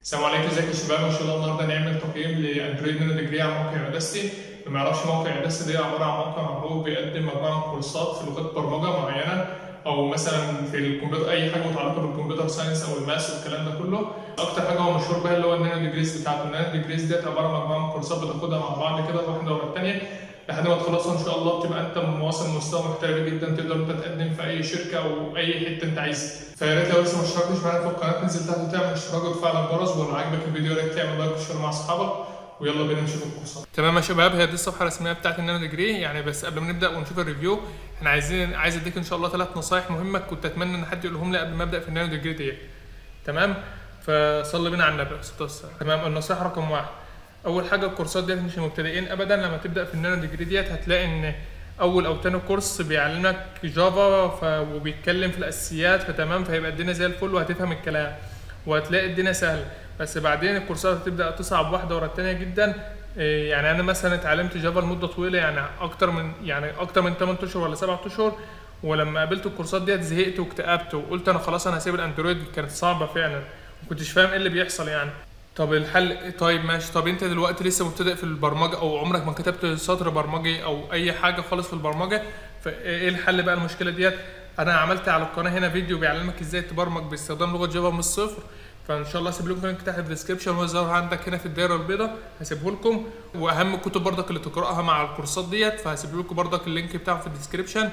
السلام عليكم ازيكم يا شباب ان شاء الله النهارده نعمل تقييم لاندرويد نانو ديجري على موقع اوداستي اللي ما يعرفش موقع اوداستي ده عباره عن موقع هو بيقدم مجموعه من الكورسات في لغات برمجه معينه او مثلا في الكمبيوتر اي حاجه متعلقه بالكمبيوتر ساينس او الماس والكلام ده كله اكتر حاجه هو مشهور بيها اللي هو النانو ديجريز بتاعته النانو ديجريز ديت عباره عن مجموعه من الكورسات بتاخدها مع بعض كده واحده ورا الثانيه لحد ما تخلصها ان شاء الله بتبقى انت واصل مستوى محترف جدا تقدر انت تقدم في اي شركه او اي حته انت عايزها فيا ريت لو لسه ما اشتركتش معانا في القناه تنزل تحت تعمل اشتراك وتفعل الجرس ولو عجبك الفيديو يا ريت تعمل لايك وشير مع اصحابك ويلا بينا نشوف الكورسات تمام يا شباب هي دي الصفحه الرسميه بتاعت النانو ديجري يعني بس قبل ما نبدا ونشوف الريفيو احنا عايزين عايز اديك ان شاء الله ثلاث نصايح مهمه كنت اتمنى ان حد يقولهم لي قبل ما ابدا في النانو ديجري ديت تمام فصلي بينا على النبي عليه الصلاه والسلام تمام النصيحه رقم واحد اول حاجه الكورسات ديت مش مبتدئين ابدا لما تبدا في النانو ديجري ديت هتلاقي ان اول او تاني كورس بيعلمك جافا ف... وبيتكلم في الاساسيات فتمام فهيبقى الدنيا زي الفل وهتفهم الكلام وهتلاقي الدنيا سهله بس بعدين الكورسات هتبدا تصعب واحده ورا التانيه جدا إيه يعني انا مثلا اتعلمت جافا لمده طويله يعني اكتر من يعني اكتر من 8 اشهر ولا 7 اشهر ولما قابلت الكورسات ديت زهقت واكتئبت وقلت انا خلاص انا هسيب الاندرويد كانت صعبه فعلا ما كنتش فاهم ايه اللي بيحصل يعني طب الحل طيب ماشي طب انت دلوقتي لسه مبتدئ في البرمجه او عمرك ما كتبت سطر برمجي او اي حاجه خالص في البرمجه فايه الحل بقى المشكله ديت انا عملت على القناه هنا فيديو بيعلمك ازاي تبرمج باستخدام لغه جافا من الصفر فان شاء الله هسيب لكم لينك تحت في الديسكربشن وهو عندك هنا في الدايره البيضاء هسيبه لكم واهم الكتب برضك اللي تقراها مع الكورسات ديت فهسيب لكم برضك اللينك بتاعه في الديسكربشن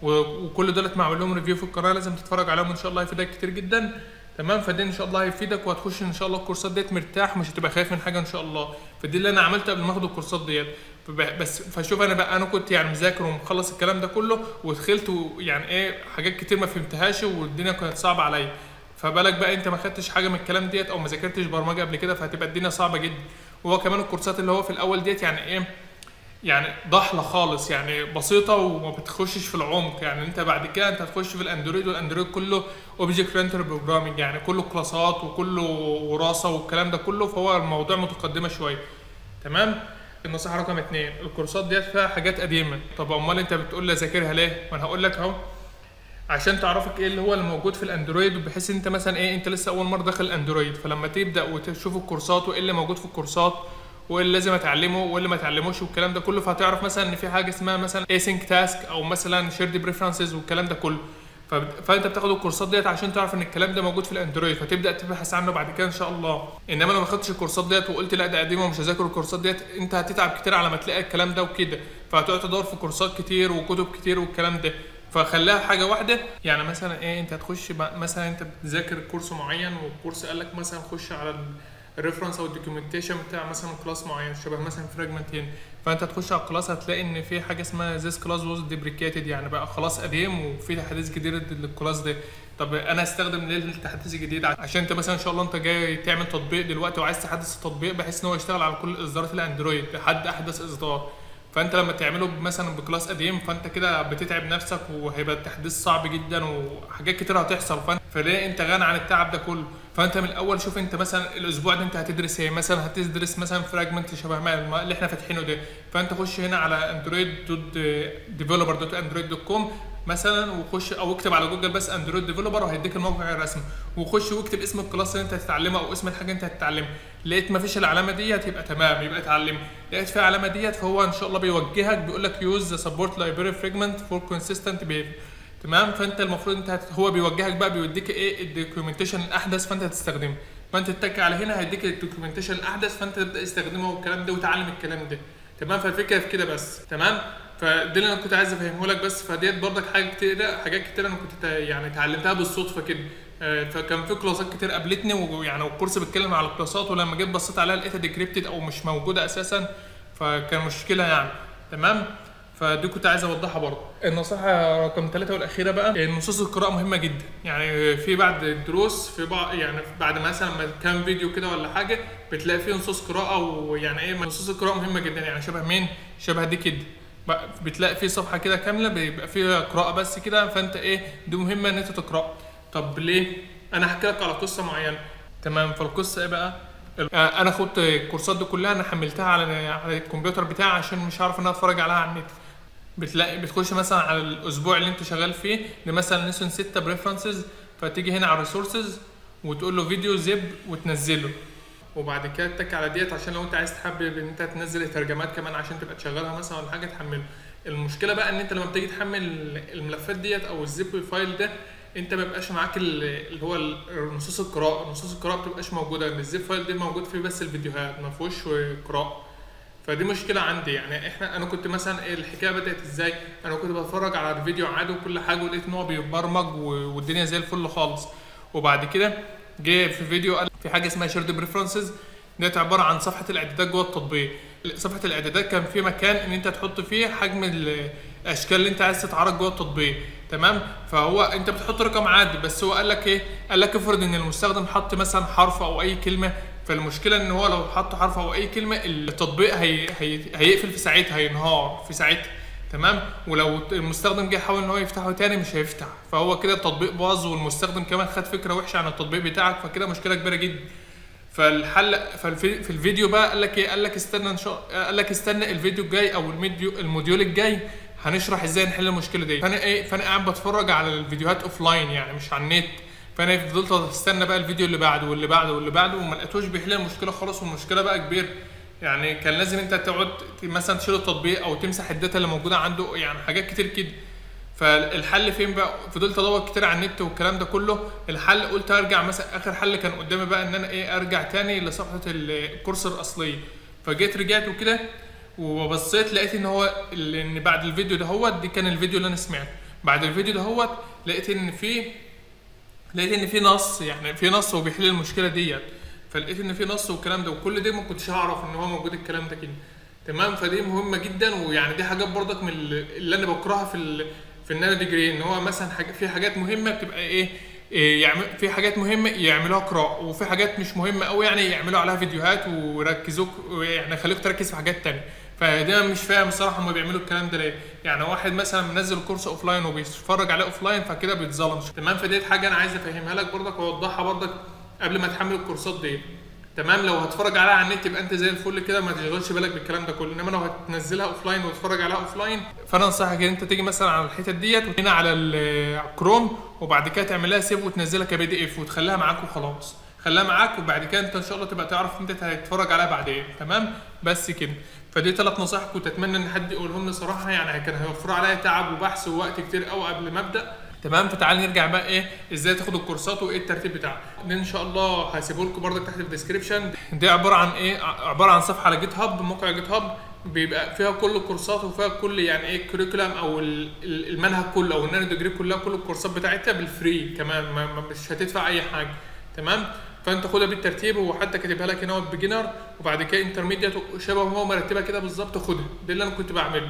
وكل دولت معمول لهم ريفيو في القناه لازم تتفرج عليهم ان شاء الله هيفيدك كتير جدا تمام فدي ان شاء الله هيفيدك وهتخش ان شاء الله الكورسات ديت مرتاح مش هتبقى خايف من حاجه ان شاء الله فدي اللي انا عملته قبل ما اخد الكورسات ديت بس فشوف انا بقى انا كنت يعني مذاكر ومخلص الكلام ده كله ودخلت يعني ايه حاجات كتير ما فهمتهاش والدنيا كانت صعبه عليا فبالك بقى انت ما خدتش حاجه من الكلام ديت او ما ذاكرتش برمجه قبل كده فهتبقى الدنيا صعبه جدا وهو كمان الكورسات اللي هو في الاول ديت يعني ايه يعني ضحله خالص يعني بسيطه وما بتخشش في العمق يعني انت بعد كده انت هتخش في الاندرويد والاندرويد كله اوبجكت اورينتد بروجرامنج يعني كله كلاسات وكله وراثه والكلام ده كله فهو الموضوع متقدمه شويه تمام النصيحه رقم اتنين الكورسات ديت فيها حاجات قديمه طب امال انت بتقول لي ذاكرها ليه ما انا هقول لك اهو عشان تعرفك ايه اللي هو الموجود في الاندرويد بحيث انت مثلا ايه انت لسه اول مره داخل الاندرويد فلما تبدا وتشوف الكورسات وايه اللي موجود في الكورسات وايه اللي لازم اتعلمه وايه اللي ما اتعلموش والكلام ده كله فهتعرف مثلا ان في حاجه اسمها مثلا اسync تاسك او مثلا شيرد بريفرنسز والكلام ده كله فانت بتاخد الكورسات ديت عشان تعرف ان الكلام ده موجود في الاندرويد فتبدا تبحث عنه بعد كده ان شاء الله انما لو ما خدتش الكورسات ديت وقلت لا ده قديمه ومش هذاكر الكورسات ديت انت هتتعب كتير على ما تلاقي الكلام ده وكده فهتقعد تدور في كورسات كتير وكتب كتير والكلام ده فخليها حاجه واحده يعني مثلا ايه انت هتخش مثلا انت بتذاكر كورس معين والكورس قال لك مثلا خش على الريفرنس او الدوكيومنتيشن بتاع مثلا كلاس معين شبه مثلا فراجمنت هنا فانت تخش على الكلاس هتلاقي ان في حاجه اسمها ذيس كلاس ووز ديبريكيتد يعني بقى خلاص قديم وفي تحديث جديد للكلاس ده طب انا استخدم ليه التحديث الجديد عشان انت مثلا ان شاء الله انت جاي تعمل تطبيق دلوقتي وعايز تحدث التطبيق بحيث ان هو يشتغل على كل اصدارات الاندرويد لحد احدث اصدار فانت لما تعمله مثلا بكلاس قديم فانت كده بتتعب نفسك وهيبقى التحديث صعب جدا وحاجات كتير هتحصل فليه انت غني عن التعب ده كله فانت من الاول شوف انت مثلا الاسبوع ده انت هتدرس ايه مثلا هتدرس مثلا فراجمنت شبه ما اللي احنا فاتحينه ده فانت خش هنا على اندرويد دوت ديفلوبر دوت اندرويد دوت كوم مثلا وخش او اكتب على جوجل بس اندرويد ديفلوبر وهيديك الموقع الرسمي وخش واكتب اسم الكلاس اللي انت هتتعلمه او اسم الحاجه انت هتتعلمها لقيت ما فيش العلامه ديت يبقى تمام يبقى اتعلم لقيت في علامه ديت فهو ان شاء الله بيوجهك بيقول لك يوز ذا سبورت لايبراري فراجمنت فور كونسيستنت بيهيفير تمام فانت المفروض انت هو بيوجهك بقى بيوديك ايه الدوكيومنتيشن الاحدث فانت هتستخدمه فانت تتك على هنا هيديك الدوكيومنتيشن الاحدث فانت تبدا تستخدمه والكلام ده وتعلم الكلام ده تمام فالفكره في كده بس تمام فده اللي انا كنت عايز افهمه لك بس فديت برضك حاجه كتير حاجات كتير انا كنت يعني اتعلمتها بالصدفه كده فكان في كلاسات كتير قابلتني ويعني والكورس بيتكلم على الكلاسات ولما جيت بصيت عليها لقيتها ديكريبتد او مش موجوده اساسا فكان مشكله يعني تمام فدي كنت عايز اوضحها برضه النصيحه رقم ثلاثة والاخيره بقى نصوص القراءه مهمه جدا يعني في بعد الدروس في بعض يعني بعد مثلا كام فيديو كده ولا حاجه بتلاقي فيه نصوص قراءه ويعني ايه نصوص القراءه مهمه جدا يعني شبه مين شبه دي كده بتلاقي في صفحه كده كامله بيبقى فيها قراءه بس كده فانت ايه دي مهمه ان انت تقرا طب ليه انا هحكي لك على قصه معينه تمام فالقصه ايه بقى انا خدت الكورسات دي كلها انا حملتها على على الكمبيوتر بتاعي عشان مش عارف ان انا اتفرج عليها على النت بتلاقي بتخش مثلا على الاسبوع اللي انت شغال فيه مثلا ليسون 6 بريفرنسز فتيجي هنا على الريسورسز وتقول له فيديو زب وتنزله وبعد كده تك على ديت عشان لو انت عايز تحبب ان انت تنزل ترجمات كمان عشان تبقى تشغلها مثلا ولا حاجه تحمله المشكله بقى ان انت لما بتيجي تحمل الملفات ديت او الزيب فايل ده انت ما بيبقاش معاك ال- اللي هو ال- نصوص القراءه نصوص القراءه ما بتبقاش موجوده ان الزيب فايل ده موجود فيه بس الفيديوهات ما فيهوش قراءه فدي مشكله عندي يعني احنا انا كنت مثلا إيه الحكايه بدات ازاي انا كنت بتفرج على الفيديو عادي وكل حاجه ولقيت ان هو بيبرمج و- والدنيا زي الفل خالص وبعد كده جه في فيديو قال في حاجه اسمها شيرد بريفرنسز ديت عباره عن صفحه الاعدادات جوه التطبيق صفحه الاعدادات كان في مكان ان انت تحط فيه حجم الاشكال اللي انت عايز تتعرض جوه التطبيق تمام فهو انت بتحط رقم عادي بس هو قال لك ايه قال لك افرض ان المستخدم حط مثلا حرف او اي كلمه فالمشكله ان هو لو حط حرف او اي كلمه التطبيق هي... هي... هيقفل في ساعتها هينهار في ساعتها تمام ولو المستخدم جه حاول ان هو يفتحه تاني مش هيفتح فهو كده التطبيق باظ والمستخدم كمان خد فكره وحشه عن التطبيق بتاعك فكده مشكله كبيره جدا فالحل فالفي... في الفيديو بقى قال لك ايه قال لك استنى ان شاء قال لك استنى الفيديو الجاي او الميديو الموديول الجاي هنشرح ازاي نحل المشكله دي فانا ايه فانا قاعد بتفرج على الفيديوهات اوف لاين يعني مش على النت فانا فضلت استنى بقى الفيديو اللي بعده واللي بعده واللي بعده وما لقيتوش بيحل المشكله خالص والمشكله بقى كبيره يعني كان لازم انت تقعد مثلا تشيل التطبيق او تمسح الداتا اللي موجوده عنده يعني حاجات كتير كده فالحل فين بقى فضلت ادور كتير على النت والكلام ده كله الحل قلت ارجع مثلا اخر حل كان قدامي بقى ان انا ايه ارجع تاني لصفحه الكورس الاصليه فجيت رجعت وكده وبصيت لقيت ان هو ان بعد الفيديو ده هو دي كان الفيديو اللي انا سمعته بعد الفيديو ده هو لقيت ان في لقيت ان في نص يعني في نص وبيحل المشكله ديت فلقيت ان في نص والكلام ده وكل ده ما كنتش اعرف ان هو موجود الكلام ده كده تمام فدي مهمه جدا ويعني دي حاجات برضك من اللي انا بكرهها في ال في النانو ديجري ان هو مثلا حاجة في حاجات مهمه بتبقى ايه, إيه يعمل في حاجات مهمه يعملوها قراءه وفي حاجات مش مهمه قوي يعني يعملوا عليها فيديوهات وركزوك يعني خليك تركز في حاجات تانية فده مش فاهم الصراحه هم بيعملوا الكلام ده ليه يعني واحد مثلا منزل الكورس اوف لاين وبيتفرج عليه اوف لاين فكده بيتظلم تمام فديت حاجه انا عايز افهمها لك برضك واوضحها برضك قبل ما تحمل الكورسات دي تمام لو هتفرج عليها على النت يبقى انت زي الفل كده ما تشغلش بالك بالكلام ده كله انما لو هتنزلها اوف لاين وتتفرج عليها اوف لاين فانا انصحك ان انت تيجي مثلا على الحتت ديت هنا على الكروم وبعد كده تعمل لها سيف وتنزلها كبي دي اف وتخليها معاك وخلاص خليها معاك وبعد كده انت ان شاء الله تبقى تعرف انت هتتفرج عليها بعدين تمام بس كده فدي ثلاث نصائح كنت اتمنى ان حد يقولهم لي صراحه يعني كان هيوفروا عليا تعب وبحث ووقت كتير قوي قبل ما ابدا تمام فتعال نرجع بقى ايه ازاي تاخد الكورسات وايه الترتيب بتاعها دي ان شاء الله هسيبه لكم برضك تحت في الديسكربشن دي عباره عن ايه عباره عن صفحه على جيت هاب موقع جيت هاب بيبقى فيها كل الكورسات وفيها كل يعني ايه الكوريكولم او المنهج كله او النانو ديجري كلها كل الكورسات بتاعتها بالفري كمان ما مش هتدفع اي حاجه تمام فانت خدها بالترتيب وحتى كاتبها لك هنا بيجنر وبعد كده انترميديت شبه هو مرتبها كده بالظبط خدها ده اللي انا كنت بعمله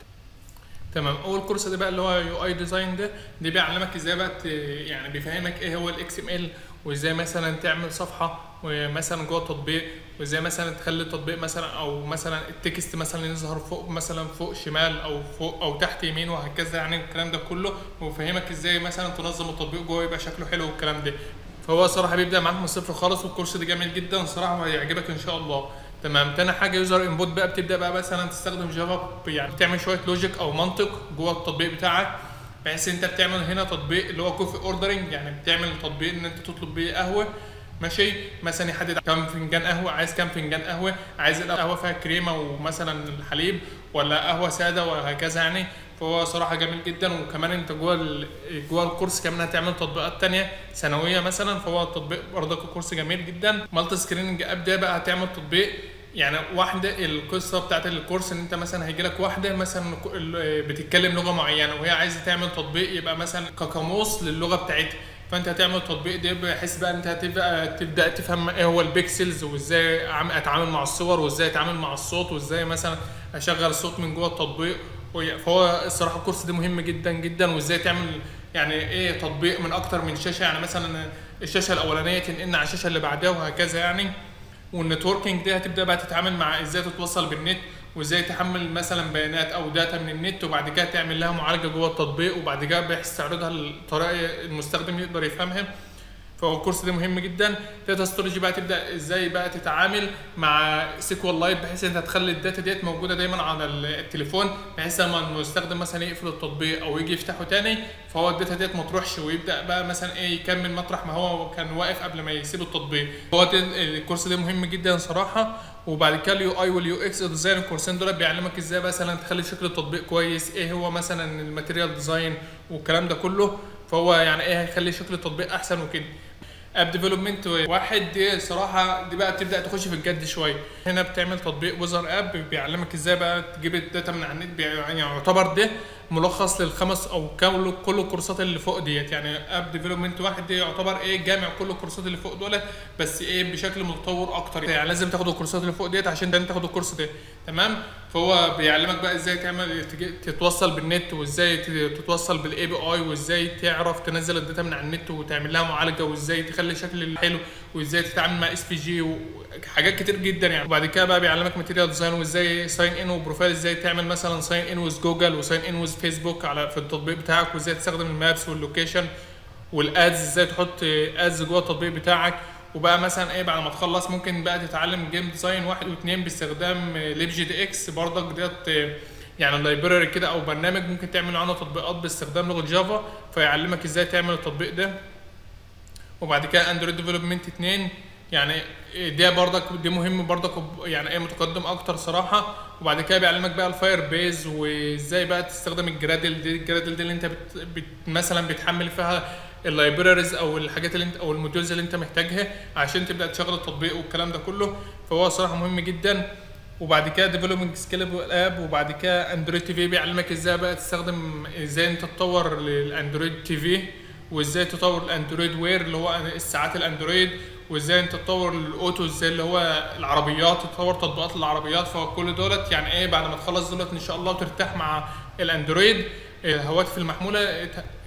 تمام اول كورس ده بقى اللي هو يو اي ديزاين ده ده بيعلمك ازاي بقى يعني بيفهمك ايه هو الاكس ام ال وازاي مثلا تعمل صفحه ومثلا جوه التطبيق وازاي مثلا تخلي التطبيق مثلا او مثلا التكست مثلا يظهر فوق مثلا فوق شمال او فوق او تحت يمين وهكذا يعني الكلام ده كله ويفهمك ازاي مثلا تنظم التطبيق جوه يبقى شكله حلو والكلام ده فهو صراحه بيبدا معاك من الصفر خالص والكورس ده جميل جدا صراحه وهيعجبك ان شاء الله تمام تاني حاجه يوزر انبوت بقى بتبدا بقى مثلا تستخدم جافا يعني تعمل شويه لوجيك او منطق جوه التطبيق بتاعك بحيث انت بتعمل هنا تطبيق اللي هو كوفي اوردرنج يعني بتعمل تطبيق ان انت تطلب بيه قهوه ماشي مثلا يحدد كم فنجان قهوه عايز كم فنجان قهوه عايز القهوه فيها كريمه ومثلا الحليب ولا قهوه ساده وهكذا يعني فهو صراحه جميل جدا وكمان انت جوه جوه الكورس كمان هتعمل تطبيقات تانية سنويه مثلا فهو التطبيق برضك الكورس جميل جدا مالتي سكريننج اب ده بقى هتعمل تطبيق يعني واحده القصه بتاعت الكورس ان انت مثلا هيجي لك واحده مثلا بتتكلم لغه معينه وهي عايزه تعمل تطبيق يبقى مثلا كقاموس للغه بتاعتها فانت هتعمل تطبيق ده بحيث بقى انت هتبقى تبدا تفهم ايه هو البيكسلز وازاي اتعامل مع الصور وازاي اتعامل مع الصوت وازاي مثلا اشغل الصوت من جوه التطبيق فهو الصراحه الكورس ده مهم جدا جدا وازاي تعمل يعني ايه تطبيق من اكتر من شاشه يعني مثلا الشاشه الاولانيه تنقلنا على الشاشه اللي بعدها وهكذا يعني والنتوركينج دي هتبدا بقى تتعامل مع ازاي تتوصل بالنت وازاي تحمل مثلا بيانات او داتا من النت وبعد كده تعمل لها معالجه جوه التطبيق وبعد كده بحيث تعرضها لطريقه المستخدم يقدر يفهمها فهو الكورس ده مهم جدا داتا ستورج بقى تبدا ازاي بقى تتعامل مع سيكوال لايت بحيث انت تخلي الداتا ديت موجوده دايما على التليفون بحيث لما المستخدم مثلا يقفل التطبيق او يجي يفتحه تاني فهو الداتا ديت ما تروحش ويبدا بقى مثلا ايه يكمل مطرح ما هو كان واقف قبل ما يسيب التطبيق هو ده الكورس ده مهم جدا صراحه وبعد كده اليو اي واليو اكس ديزاين الكورسين دول بيعلمك ازاي مثلا تخلي شكل التطبيق كويس ايه هو مثلا الماتيريال ديزاين والكلام ده كله فهو يعني ايه هيخلي شكل التطبيق احسن وكده اب ديفلوبمنت واحد دي صراحه دي بقى بتبدا تخش في الجد شويه هنا بتعمل تطبيق ويزر اب بيعلمك ازاي بقى تجيب الداتا من على النت يعني يعتبر ده ملخص للخمس او كل كل الكورسات اللي فوق ديت يعني اب ديفلوبمنت واحد دي يعتبر ايه جامع كل الكورسات اللي فوق دول بس ايه بشكل متطور اكتر يعني لازم تاخد الكورسات اللي فوق ديت عشان ده تاخد الكورس ده تمام فهو بيعلمك بقى ازاي تعمل تتوصل بالنت وازاي تتوصل بالاي بي اي وازاي تعرف تنزل الداتا من على النت وتعمل لها معالجه وازاي تخلي شكل حلو وازاي تتعامل مع اس بي جي وحاجات كتير جدا يعني وبعد كده بقى بيعلمك ماتيريال ديزاين وازاي ساين ان وبروفايل ازاي تعمل مثلا ساين ان ويز جوجل وساين ان ويز فيسبوك على في التطبيق بتاعك وازاي تستخدم المابس واللوكيشن والادز ازاي تحط ادز جوه التطبيق بتاعك وبقى مثلا ايه بعد ما تخلص ممكن بقى تتعلم جيم ديزاين واحد واثنين باستخدام ليبجي دي اكس برضك ديت يعني لايبراري كده او برنامج ممكن تعمل عنه تطبيقات باستخدام لغه جافا فيعلمك ازاي تعمل التطبيق ده وبعد كده اندرويد ديفلوبمنت 2 يعني ده برضك دي مهم برضك يعني ايه متقدم اكتر صراحه وبعد كده بيعلمك بقى الفاير بيز وازاي بقى تستخدم الجرادل دي الجرادل دي اللي انت بت بت مثلا بتحمل فيها اللايبراريز او الحاجات اللي انت او الموديولز اللي انت محتاجها عشان تبدا تشغل التطبيق والكلام ده كله فهو صراحه مهم جدا وبعد كده ديفلوبينج سكيلبل اب وبعد كده اندرويد تي في بيعلمك ازاي بقى تستخدم ازاي انت تطور للاندرويد تي في وازاي تطور الاندرويد وير اللي هو الساعات الاندرويد وازاي انت تطور الاوتو ازاي اللي هو العربيات تطور تطبيقات العربيات فكل دولت يعني ايه بعد ما تخلص دولت ان شاء الله وترتاح مع الاندرويد الهواتف المحموله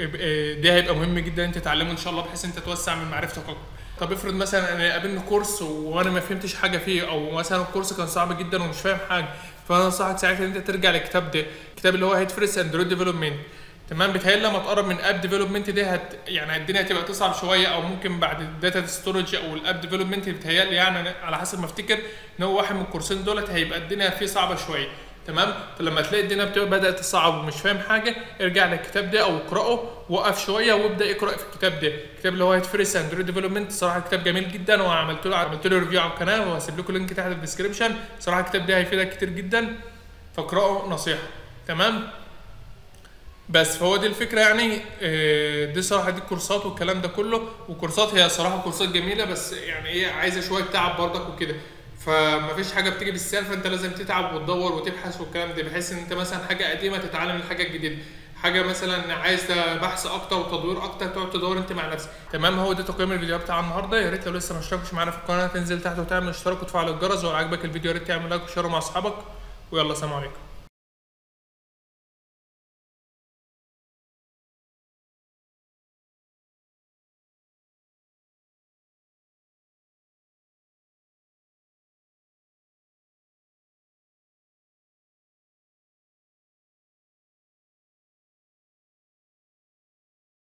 ده هيبقى مهم جدا انت تتعلمه ان شاء الله بحيث انت توسع من معرفتك اكتر طب افرض مثلا انا قابلني كورس وانا ما فهمتش حاجه فيه او مثلا الكورس كان صعب جدا ومش فاهم حاجه فانا انصحك ساعتها ان انت ترجع للكتاب ده الكتاب اللي هو هيد فريس اندرويد ديفلوبمنت تمام بيتهيألي لما تقرب من اب ديفلوبمنت دي هت يعني الدنيا هتبقى تصعب شويه او ممكن بعد الداتا ستورج او الاب ديفلوبمنت بيتهيألي يعني على حسب ما افتكر ان هو واحد من الكورسين دولت هيبقى الدنيا فيه صعبه شويه تمام فلما تلاقي الدنيا بتبقى بدات تصعب ومش فاهم حاجه ارجع للكتاب ده او اقراه وقف شويه وابدا اقرا في الكتاب ده الكتاب اللي هو هيت فريس اندرويد ديفلوبمنت صراحه كتاب جميل جدا وعملت له عملت له ريفيو على القناه وهسيب لكم لينك تحت في الديسكربشن صراحه الكتاب ده هيفيدك كتير جدا فاقراه نصيحه تمام بس فهو دي الفكره يعني دي صراحه دي الكورسات والكلام ده كله وكورسات هي صراحه كورسات جميله بس يعني ايه عايزه شويه تعب برضك وكده فمفيش حاجه بتيجي بالسهل فانت لازم تتعب وتدور وتبحث والكلام ده بحيث ان انت مثلا حاجه قديمه تتعلم الحاجه الجديده حاجه مثلا عايز بحث اكتر وتدوير اكتر تقعد تدور انت مع نفسك تمام هو ده تقييم الفيديو بتاع النهارده يا ريت لو لسه ما اشتركتش معانا في القناه تنزل تحت وتعمل اشتراك وتفعل الجرس ولو عجبك الفيديو يا ريت تعمل لايك وشيره مع اصحابك ويلا سلام عليكم